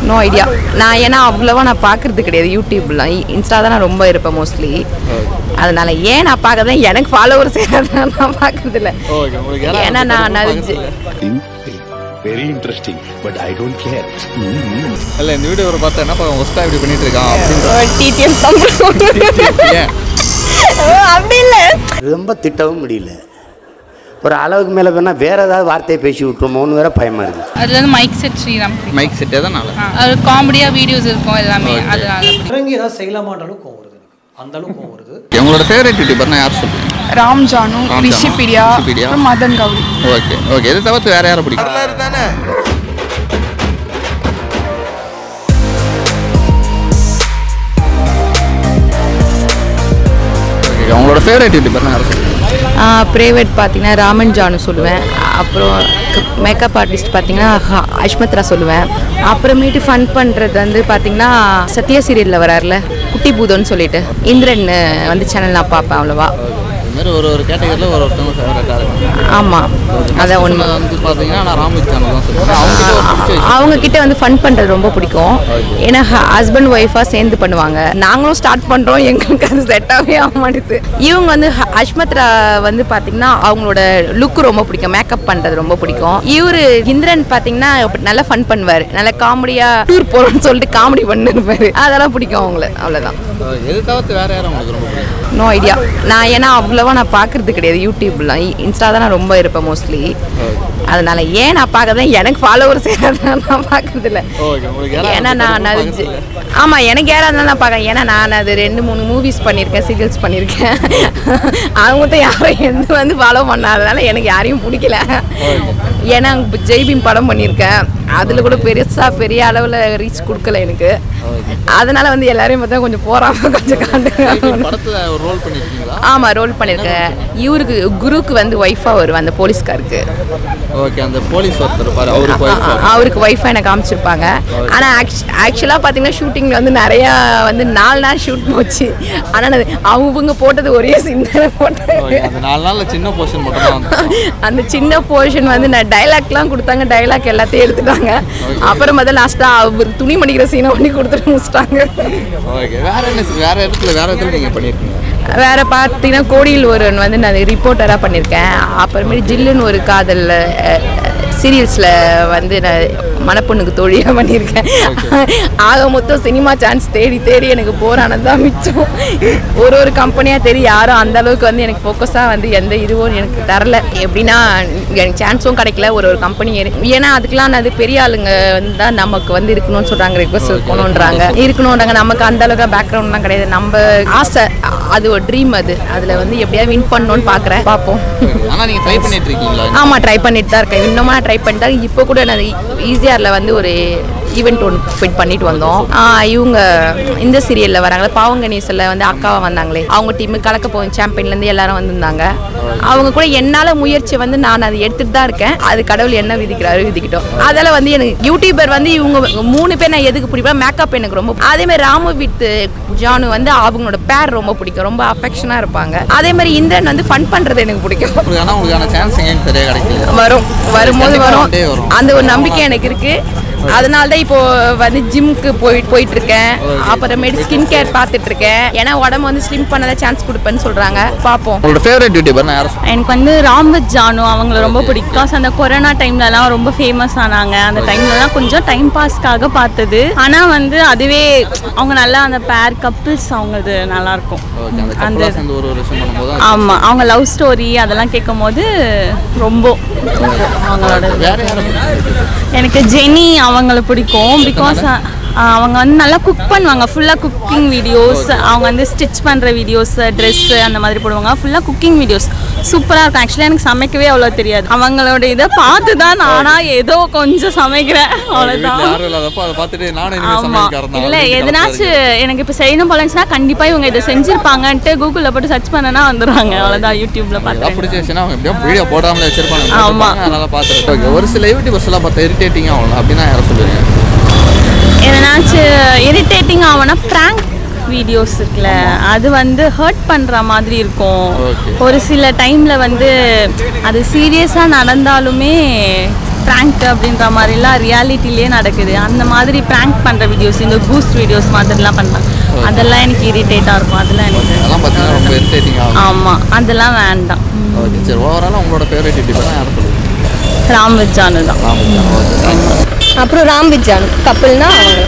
No idea நான் ஏன்னா அவ்வளோவா நான் பார்க்கறது கிடையாது யூடியூப்லாம் இன்ஸ்டா தான் நான் ரொம்ப இருப்பேன் மோஸ்ட்லி அதனால ஏன் நான் பார்க்கறதுல எனக்கு ஃபாலோவர்ஸ் நான் பார்க்கறது இல்லை ஓகே உங்களுக்கு யாராவது ஏன்னா நான் பக்கத்துல நடிச்சு பக்கத்துல? Very interesting but I don't care இல்ல இந்த வீடியோ பார்த்தா என்ன பார்க்க ஒஸ்டா இப்படி பண்ணிட்டு இருக்கான் அப்படின்ற டிடிஎம் தான் ஏன் அப்படி இல்லை ரொம்ப திட்டவும் முடியல ஒரு அளவுக்கு மேலே வேணால் வேற ஏதாவது வார்த்தையை பேசி விட்டுருமோன்னு வேற பயமாக இருக்குது அதுல இருந்து mic set Sriram mic set எதனால அது காமெடியா வீடியோஸ் இருக்கும் எல்லாமே அதனால பிடிக்கும். இறங்கி ஏதாவது செய்யலாமான்ற அளவுக்கு கோவம் வருது எனக்கு அந்த அளவுக்கு கோவம் வருது உங்களோட ஃபேவரட் யூடியூபர்னா யார் சொல்லுங்க ராம் ஜானு ராம் ஜானு, ரிஷிபீடியா ரிஷிபீடியா. அப்புறம் மதன் கௌரி ஓகே ஓகே இதை தவிர்த்து வேற யாரை பிடிக்கும் Okay, உங்களோட ஃபேவரட் யூடியூபர்னா யார் சொல்லுங்க ப்ரைவேட் பார்த்தீங்கன்னா ராமன் ஜானு சொல்லுவேன் அப்புறம் மேக்கப் ஆர்டிஸ்ட் பார்த்தீங்கன்னா ஹ- அஷ்மத்ரா சொல்லுவேன் அப்புறமேட்டு ஃபன் பண்ணுறது வந்து பார்த்தீங்கன்னா சத்யா சீரியலில் வராருல குட்டி பூதம்னு சொல்லிட்டு இந்திரன் வந்து சேனல் நான் பார்ப்பேன் அவ்வளோவா இது மாதிரி ஒரு ஒரு கேட்டகரியில் ஒரு ஒருத்தவங்க ஃபேவரட்டாக இருக்கும் ஆமாம் அதான் உண்மை வந்து பார்த்தீங்கன்னா நான் ராமு சேனல் தான் சொல்லுவேன் அவங்க கிட்ட ஒரு பிடிச்ச விஷயம் அவங்க கிட்ட வந்து ஃபன் பண்றது ரொம்ப பிடிக்கும் ஏன்னா ஹஸ்பண்ட் ஒய்ஃபா சேர்ந்து பண்ணுவாங்க நாங்களும் ஸ்டார்ட் பண்றோம் எங்களுக்கு அது செட்டாகவே ஆக மாட்டேது இவங்க வந்து ஹ- அஷ்மத்ரா வந்து பாத்தீங்கன்னா அவங்களோட லுக் ரொம்ப பிடிக்கும் மேக்கப் பண்றது ரொம்ப பிடிக்கும் இவரு இந்திரன் பாத்தீங்கன்னா நல்லா ஃபன் பண்ணுவாரு நல்லா காமெடியா டூர் போறோம்னு சொல்லிட்டு காமெடி பண்ணிருப்பாரு அதெல்லாம் பிடிக்கும் அவங்கள அவ்வளவுதான் எது தவிர்த்து வேற யாரும் உங்களுக்கு ரொம்ப பிடிக்கும் நோ ஐடியா நான் ஏன்னா அவ்வளோவா நான் பார்க்கறது கிடையாது யூடியூப்லாம் இன்ஸ்டா தான் நான் ரொம்ப இருப்பேன் மோஸ்ட்லி அதனால ஏன் நான் பார்க்கறதுல எனக்கு ஃபாலோவர்ஸ் நான் பார்க்கறது இல்லை ஓகே உங்களுக்கு யாராவது ஏன்னா நான் நடிச்சு ஆமாம் எனக்கு யாராக இருந்தாலும் நான் பார்க்கறேன் ஏன்னா நான் அது ரெண்டு மூணு மூவிஸ் பண்ணியிருக்கேன் சீரியல்ஸ் பண்ணியிருக்கேன் அவங்க தான் யாரும் எந்த வந்து ஃபாலோ பண்ணாதனால எனக்கு யாரையும் பிடிக்கல ஏன்னா இப்போ ஜெய்பீம் படம் பண்ணியிருக்கேன் அதில் கூட பெருசாக பெரிய அளவில் ரீச் கொடுக்கல எனக்கு அதனால வந்து எல்லாரையும் பார்த்தா கொஞ்சம் போறாம கொஞ்சம் காண்டு படத்தில் ஒரு ரோல் பண்ணியிருக்கீங்களா ஆமாம் ரோல் பண்ணியிருக்கேன் இவருக்கு குருவுக்கு வந்து ஒய்ஃபாக வருவேன் அந்த போலீஸ்காருக்கு ஓகே அந்த போலீஸ் ஒருத்தர் பாரு அவருக்கு wife அ- அ- அவருக்கு ஒய்ஃபாக எனக்கு காமிச்சிருப்பாங்க ஆனால் ஆக்சுவலாக பார்த்தீங்கன்னா ஷூட்டிங்கில் வந்து நிறையா வந்து நாலு நாள் ஷூட் போச்சு ஆனால் அது அவங்க போட்டது ஒரே சின்ன போட்டேன் Okay, அந்த நாலு நாள்ல சின்ன போர்ஷன் மட்டும் தான் வந்து அந்த சின்ன போர்ஷன் வந்து நான் டைலாக்லாம் கொடுத்தாங்க டைலாக் எல்லாத்தையும் எடுத்துட்டாங்க அப்புறம் முதல்ல லாஸ்ட்டாக அவர் துணி மடிக்கிற சீனை பண்ணி கொடுத்துட்டு முடிச்சிட்டாங்க ஓகே வேற என்ன வேற இடத்துல வேற இடத்துல நீங்க பண்ணியிருக்கீங்க வேற பார்த்தீங்கன்னா கோடியில் ஒருவன் வந்து நான் ரிப்போர்ட்டராக பண்ணியிருக்கேன் அப்புறமேட்டு ஜில்லுன்னு ஒரு காதல் சீரியல்ஸில் வந்து நான் மணப்பொண்ணுக்கு தோழியாக பண்ணியிருக்கேன் ஆக மொத்தம் சினிமா சான்ஸ் தேடி தேடி எனக்கு போரானது தான் மிச்சம் ஒரு ஒரு கம்பெனியாக தேடி யாரும் அந்த அளவுக்கு வந்து எனக்கு ஃபோக்கஸாக வந்து எந்த இதுவும் எனக்கு தரல எப்படின்னா எனக்கு சான்ஸும் கிடைக்கல ஒரு ஒரு கம்பெனி ஏன்னா அதுக்கெலாம் அது பெரிய ஆளுங்க வந்து தான் நமக்கு வந்து இருக்கணும்னு சொல்கிறாங்க ரிக்வஸ்ட் இருக்கணுன்றாங்க இருக்கணுன்றாங்க நமக்கு அந்த அளவுக்கு பேக்ரவுண்ட்லாம் கிடையாது நம்ம ஆசை அது ஒரு ட்ரீம் அது அதில் வந்து எப்படியாவது வின் பண்ணணும்னு பார்க்குறேன் பார்ப்போம் ஆனா நீங்க ட்ரை பண்ணிட்டு இருக்கீங்களா ஆமாம் ட்ரை பண்ணிட்டு தான் இருக்கேன் இன்னுமா ட்ரை பண்ணிட்டு தான் இப்போ கூட நான் ஈஸியாரில் வந்து ஒரு ஈவெண்ட் ஒன்று ஃபிட் பண்ணிட்டு வந்தோம் ஆ, இவங்க இந்த சீரியலில் வராங்களே பாவங்கணேசில் வந்து அக்காவா வந்தாங்களே அவங்க டீமு கலக்க போகும் சாம்பியன்லேருந்து எல்லாரும் வந்திருந்தாங்க அவங்க கூட என்னால் முயற்சி வந்து நான் அதை எடுத்துட்டு தான் இருக்கேன் அது கடவுள் என்ன விதிக்கிறாரு விதிக்கிட்டோம் அதில் வந்து எனக்கு யூடியூபர் வந்து இவங்க மூணு பேர் நான் எதுக்கு பிடிப்பேன் மேக்கப் எனக்கு ரொம்ப அதே மாதிரி ராமு வித் ஜானு வந்து அவங்களோட பேர் ரொம்ப பிடிக்கும் ரொம்ப அஃபெக்ஷனாக இருப்பாங்க அதே மாதிரி இந்திரன் வந்து ஃபன் பண்ணுறது எனக்கு பிடிக்கும் உங்களுக்கு ஆனா உங்களுக்கான சான்ஸ் எங்கேயும் சரியா கிடைக்கல வரும் வரும்போது கண்டிப்பா வரும் one day வரும். அந்த ஒரு நம்பிக்கை எனக்கு இருக்கு அதனால தான் இப்போ வந்து ஜிம்க்கு போய் போயிட்டு இருக்கேன் அப்புறமேட்டு ஸ்கின் கேர் பார்த்துட்டு இருக்கேன் ஏன்னா உடம்பு வந்து ஸ்லிம் பண்ணத சான்ஸ் கொடுப்பேன்னு சொல்றாங்க பார்ப்போம் உங்களோட ஃபேவரட் யூடியூபர் நான் யாரும் எனக்கு வந்து ராம்வித் ஜானு அவங்கள ரொம்ப பிடிக்கும் Because அந்த கொரோனா டைம்லலாம் ரொம்ப ஃபேமஸ் ஆனாங்க அந்த டைம்லலாம் கொஞ்சம் டைம் பாஸ்க்காக பார்த்தது ஆனால் வந்து அதுவே அவங்க நல்லா அந்த பேர் கப்பிள்ஸ் அவங்களது நல்லா இருக்கும் ஓகே அந்த அந்த கப்பலாக சேர்ந்து ஒரு ஒரு விஷயம் பண்ணும்போது ஆமாம் அவங்க லவ் ஸ்டோரி அதெல்லாம் கேட்கும் போது ரொம்ப அவங்களோட வேற யாரை பிடிக்கும் எனக்கு ஜெனி அவங்கள பிடிக்கும் பிகாஸ் அவங்க வந்து நல்லா குக் பண்ணுவாங்க ஃபுல்லாக குக்கிங் வீடியோஸ் அவங்க வந்து ஸ்டிச் பண்ணுற வீடியோஸ் ட்ரெஸ்ஸு அந்த மாதிரி போடுவாங்க ஃபுல்லாக குக்கிங் வீடியோஸ் சூப்பராக இருக்கும் ஆக்சுவலாக எனக்கு சமைக்கவே அவ்வளோ தெரியாது அவங்களோட இதை பார்த்து தான் நானாக ஏதோ கொஞ்சம் சமைக்கிறேன் வீட்டில் அவ்வளோதான் யாரும் இல்லாதப்போ அதை பார்த்துட்டு நானும் இனிமேல் ஆமா சமையல்காரன் தான் இல்ல அப்படின்னு எதனாச்சும் கலந்து எனக்கு இப்போ செய்யணும் போல இருந்துச்சுன்னா கண்டிப்பா இவங்க இதை செஞ்சிருப்பாங்கன்ட்டு கூகுளில் போட்டு சர்ச் பண்ணனா வந்துடுறாங்க அவ்வளோதான் யூடியூப்ல ஏதாவது பார்த்து பிடிச்ச விஷயம்னா அவங்க எப்படியோ வீடியோ போடாமலே வச்சிருப்பாங்க ஆமா. போட்டிருப்பாங்க, அதனால பார்த்துட்டு ஓகே ஒரு சில யூடியூபர்ஸ் எல்லாம் பார்த்தா இரிட்டேட்டிங்காக ஆகலாம் அப்படின்னா யாரை சொல்லுவீங்க எதனாச்சும் இரிட்டேட்டிங் ஆகும்னா ப்ராங்க் வீடியோஸ் இருக்குல்ல அது வந்து ஹர்ட் பண்ணுற மாதிரி இருக்கும் Okay. ஒரு சில டைமில் வந்து அது சீரியஸாக நடந்தாலுமே ப்ராங்க் அப்படின்ற மாதிரிலாம் ரியாலிட்டிலேயே நடக்குது அந்த மாதிரி ப்ராங்க் பண்ணுற வீடியோஸ் இந்த பூஸ்ட் வீடியோஸ் மாதிரிலாம் பண்ணுறாங்க அதெல்லாம் எனக்கு இரிட்டேட்டாக இருக்கும் அதெல்லாம் எனக்கு அதெல்லாம் பார்த்தீங்கன்னா ரொம்ப இரிட்டேட்டிங் ஆகும் ஆமாம் அதெல்லாம் வேண்டாம் ஓகே சரி ஓவராலாக உங்களோட ஃபேவரட் யூடியூபர் யாரை சொல்லுவீங்க ராம் விஜானு தான் அப்புறம் ராம் விஜான் கப்பல்னா அவங்க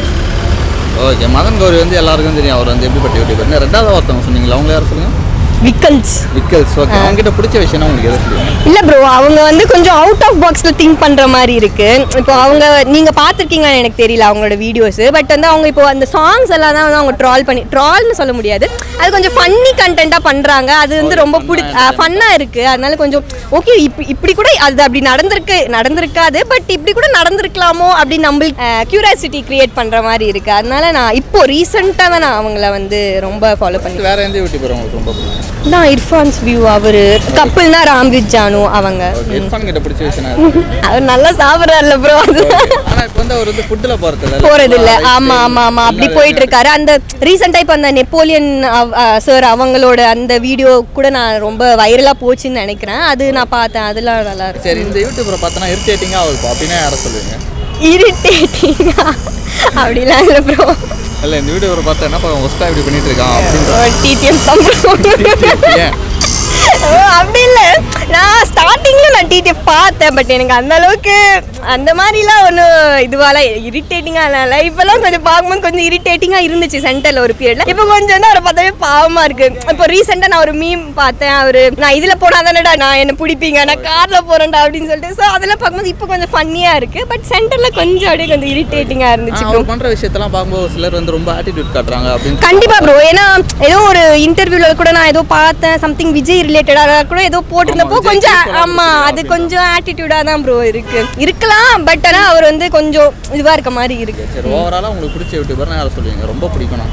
ஓகே மதன் கௌரி வந்து எல்லாருக்கும் தெரியும் அவர் வந்து எப்படிப்பட்ட யூடியூபர் ரெண்டாவது ஒருத்தவங்க சொன்னீங்களா அவங்க யார் சொல்லுங்க விக்கல்ஸ் விக்கல்ஸ் ஓகே அவங்க கிட்ட பிடிச்ச விஷயம் உங்களுக்கு எதை சொல்லுவீங்க இல்ல ப்ரோ அவங்க வந்து கொஞ்சம் அவுட் ஆஃப் பாக்ஸ்ல திங்க் பண்ற மாதிரி இருக்கு இப்போ அவங்க நீங்க பாத்திருக்கீங்களான்னு எனக்கு தெரியல அவங்களோட வீடியோஸ் பட் வந்து அவங்க இப்போ அந்த சாங்ஸ் எல்லாம் தான் வந்து அவங்க ட்ரால் பண்ணி ட்ரால்னு சொல்ல முடியாது அது கொஞ்சம் ஃபன்னி கண்டென்ட்டா பண்றாங்க அது வந்து ரொம்ப பிடி ஃபன்னா இருக்கு அதனால கொஞ்சம் ஓகே இப்படி இப்படி கூட அது அப்படி நடந்திருக்கு நடந்திருக்காது பட் இப்படி கூட நடந்திருக்கலாமோ அப்படின்னு நம்மளுக்கு கியூரியாசிட்டி கிரியேட் பண்ற மாதிரி இருக்கு அதனால நான் இப்போ ரீசெண்டாக தான் நான் அவங்கள வந்து ரொம்ப ஃபாலோ பண்ணி வேற எந்த யூடியூபர் உங்களுக்கு ரொம்ப பிடிக்கும் நான் இர்ஃபான்ஸ் வியூ அவரு கப்பல்னா ராம்வித் ஜானு அவங்க ஓகே இர்ஃபான் கிட்ட பிடிச்ச விஷயம் என்ன? அவர் நல்லா சாப்பிட்றாருல ப்ரோ அது ஆனா இப்போ வந்து அவர் வந்து ஃபுட்டில் போகிறது இல்லை போறது இல்ல ஆமா ஆமா ஆமா அப்படி போயிட்டு இருக்காரு அந்த ரீசெண்டா இப்ப அந்த நெப்போலியன் சார் அவங்களோட அந்த வீடியோ கூட நான் ரொம்ப வைரலா போச்சுன்னு நினைக்கிறேன் அது நான் பார்த்தேன் அதெல்லாம் நல்லா இருக்கு சரி இந்த யூடியூபரை பார்த்தோன்னா இரிட்டேட்டிங்காக இருக்கும் அப்படின்னா யாரை சொல்லுவீங்க இரிட்டேட்டிங்கா அப்படிலாம் இல்லை ப்ரோ இல்லை இந்த யூடியூபரை பார்த்தா என்ன ஒஸ்ட்டாக இப்படி பண்ணிட்டு இருக்கான் அப்படின்ற டிடிஎம் தான் bro. ஏன் ஓ, அப்படி இல்லை நான் ஸ்டார்டிங்ல நான் டிடிஎஃப் பார்த்தேன் பட் எனக்கு அந்த அளவுக்கு அந்த மாதிரிலாம் ஒன்றும் இதுவாலாம் இரிட்டேட்டிங்காக இல்லை இப்போல்லாம் கொஞ்சம் பார்க்கும்போது கொஞ்சம் இரிட்டேட்டிங்காக இருந்துச்சு சென்டரில் ஒரு பீரியட்ல இப்போ கொஞ்சம் வந்து அவரை பார்த்தாவே பாவமாக இருக்கு இப்போ ரீசெண்டாக நான் ஒரு மீம் பார்த்தேன் அவர் நான் இதில் போனால் தானேடா நான் என்ன பிடிப்பீங்க நான் காரில் போகிறேன்டா அப்படின்னு சொல்லிட்டு ஸோ அதெல்லாம் பார்க்கும்போது இப்போ கொஞ்சம் ஃபன்னியாக இருக்கு பட் சென்டரில் கொஞ்சம் அப்படியே கொஞ்சம் இரிட்டேட்டிங்காக இருந்துச்சு bro. அவர் பண்ணுற விஷயத்தெல்லாம் பார்க்கும்போது ஒரு சிலர் வந்து ரொம்ப ஆட்டிடியூட் காட்டுறாங்க அப்படின்னு கண்டிப்பா ப்ரோ ஏன்னா ஏதோ ஒரு இன்டர்வியூல கூட நான் ஏதோ பார்த்தேன் சம்திங் விஜய் ரிலேட்டடா கூட ஏதோ போட்டிருந்தப்போ விஜய் கொஞ்சம் கேக்குறாரு ஆமா அது அப்படின்னு கொஞ்சம் ஆட்டிடியூடா தான் ப்ரோ இருக்கு இருக்கலாம் பட் ஆனா அவர் வந்து கொஞ்சம் இதுவா இருக்க மாதிரி இருக்கு சரி ஓவராலாக உங்களுக்கு பிடிச்ச யூடியூபர்னா யாரை சொல்லுவீங்க ரொம்ப பிடிக்கும்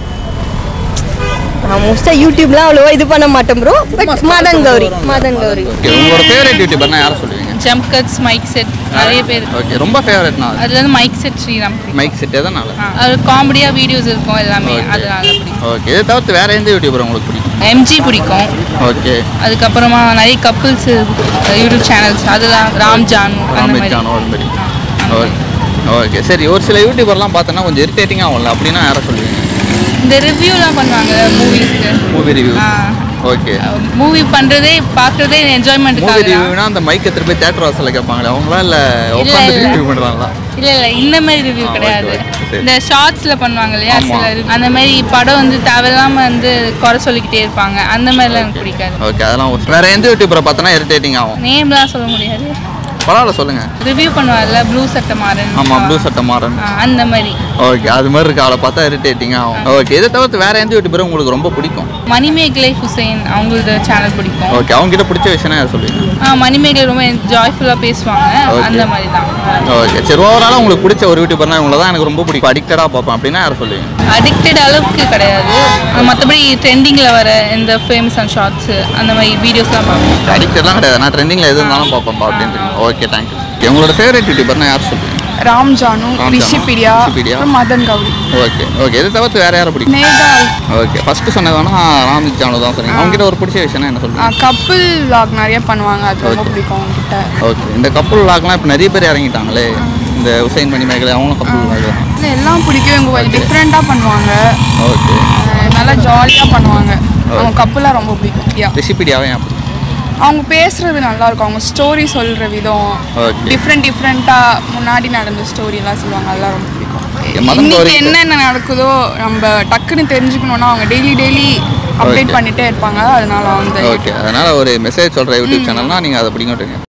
நான் மோஸ்டா யூடியூப்லாம் அவ்வளோவா இது பண்ண மாட்டேன் bro but Madan Gowri Madan Gowri okay உங்களோட ஃபேவரட் யூடியூபர்னா யாரை சொல்லுவீங்க ஜம்ப் கட்ஸ் மைக் செட் நிறைய பேர் ஓகே ரொம்ப ஃபேவரட்னா அதுல இருந்து மைக் செட் ஸ்ரீராம் பிடிக்கும். மைக் செட் எதனால ஆ, அது காமெடியா வீடியோஸ் இருக்கும் எல்லாமே அதனால பிடிக்கும் ஓகே இதை தவிர்த்து வேற எந்த யூடியூபர் உங்களுக்கு பிடிக்கும் எம்ஜி பிடிக்கும் ஓகே அதுக்கப்புறமா நிறைய கப்புள்ஸ் யூடியூப் சேனல்ஸ் அதெல்லாம் ராம் ஜானு அந்த ராமேஷ் மாதிரி ஜானோ அது மாதிரி ஆ, அந்த மாதிரி. ஓகே ஓகே சரி ஒரு சில யூடியூபர்லாம் பார்த்தோன்னா கொஞ்சம் இரிட்டேட்டிங்காக ஆகும்ல அப்படின்னா யாரை சொல்லுவீங்க இந்த ரிவ்யூலாம் பண்ணுவாங்க மூவிஸ்க்கு மூவி ரிவ்யூ ஆ. ஓகே மூவி பண்றதே பார்க்கறதே மூவி என்ஜாய்மெண்ட்டுக்காக ரிவ்யூனா அந்த மைக் எடுத்துட்டு போய் தேட்டர் வாசலில் கேட்பாங்களே அவங்களா இல்லை உட்காந்து இல்ல. ரிவ்யூ பண்ணுறாங்களா இல்ல இல்ல இந்த மாதிரி ரிவ்யூ ஆ, கிடையாது okay, okay. சரி. இந்த ஷார்ட்ஸ்ல பண்ணுவாங்க இல்லையா ஆமா. சில review. அந்த மாதிரி படம் வந்து தேவையில்லாம வந்து குறை சொல்லிக்கிட்டே இருப்பாங்க அந்த மாதிரிலாம் எனக்கு பிடிக்காது ஓகே அதெல்லாம் ஒரு- வேற எந்த யூடியூபரை பார்த்தோன்னா இரிட்டேட்டிங் ஆகும் நேம்லாம் சொல்ல முடியாது பரவாயில்ல சொல்லுங்க ரிவ்யூ பண்ணுவார்ல ப்ளூ சட்டை மாறன் ஆமாம் ப்ளூ சட்டை மாறன் ஆ, அந்த மாதிரி ஓகே அது மாதிரி இருக்கு அவளை பார்த்தா இரிட்டேட்டிங் ஆகும் ஓகே இதை தவிர்த்து வேற எந்த யூடியூபர் உங்களுக்கு ரொம்ப பிடிக்கும் மணிமேகலை ஹுசைன் அவங்களோட சேனல் பிடிக்கும் ஓகே அவங்க கிட்ட பிடிச்ச விஷயம் யார் சொல்லுவீங்க ஆ, மணிமேகலை ரொம்ப ஜாய்ஃபுல்லாக பேசுவாங்க Okay. அந்த மாதிரி தான் ஓகே சரி ஓவராலாக உங்களுக்கு பிடிச்ச ஒரு யூடியூபர்னா இவங்கள தான் எனக்கு ரொம்ப பிடிக்கும் அடிக்டடாக பார்ப்பேன் அப்படின்னா யாரை சொல்லுவீங்க அடிக்டட் அளவுக்கு கிடையாது மற்றபடி ட்ரெண்டிங்கில் வர இந்த ஃபேமஸான ஷார்ட்ஸு அந்த மாதிரி வீடியோஸ்லாம் பார்ப்போம் அடிக்டட்லாம் கிடையாது நான் ட்ரெண்டிங்கில் எது இருந்தாலும் பார்ப்பேன்ப்பா அப்படின்ட்டு ஓகே தேங்க்யூ உங்களோட ஃபேவரட் யூடியூபர்னா யார் சொல்லுவீங்க ராம் ஜானு ராம் ஜானு, ரிஷிபீடியா ரிஷிபீடியா. அப்புறம் மதன் கௌரி ஓகே ஓகே இதை தவிர்த்து வேற யாரை பிடிக்கும் நேகால் ஓகே ஃபர்ஸ்ட் சொன்னது வேணா ராம்ஜித் ஜானு தான் சொன்னீங்க அவங்க கிட்ட ஒரு பிடிச்ச விஷயம்னா என்ன சொல்லுங்க கப்பிள் vlog நிறைய பண்ணுவாங்க அது ரொம்ப Okay. பிடிக்கும் அவங்ககிட்ட ஓகே இந்த கப்பல் லாக்லாம் இப்போ நிறைய பேர் இறங்கிட்டாங்களே இந்த உசைன் மணி மேகலை அவங்களும் கப்பல் லாக் தான் இல்லை எல்லாம் பிடிக்கும் இவங்க கொஞ்சம் டிஃப்ரெண்ட்டாக பண்ணுவாங்க ஓகே அஹ் நல்லா ஜாலியாக பண்ணுவாங்க அவங்க கப்புலாம் ரொம்ப பிடிக்கும் யா ரெசிபிடியாவே அப்படி அவங்க பேசுறது நல்லா இருக்கும் அவங்க ஸ்டோரி சொல்கிற விதம் ஓகே டிஃப்ரெண்ட் டிஃப்ரெண்ட்டாக முன்னாடி நடந்த ஸ்டோரிலாம் சொல்லுவாங்க அதெல்லாம் ரொம்ப பிடிக்கும் மதன் இன்னைக்கு கௌரி என்னென்ன நடக்குதோ நம்ம டக்குன்னு தெரிஞ்சுக்கணும்னா அவங்க டெய்லி டெய்லி அப்டேட் Okay. பண்ணிட்டே இருப்பாங்க அதனால அந்த ஓகே அதனால ஒரு மெசேஜ் சொல்கிற யூடியூப் சேனல்னா நீங்கள் அதை பிடிக்கிட்டுங்க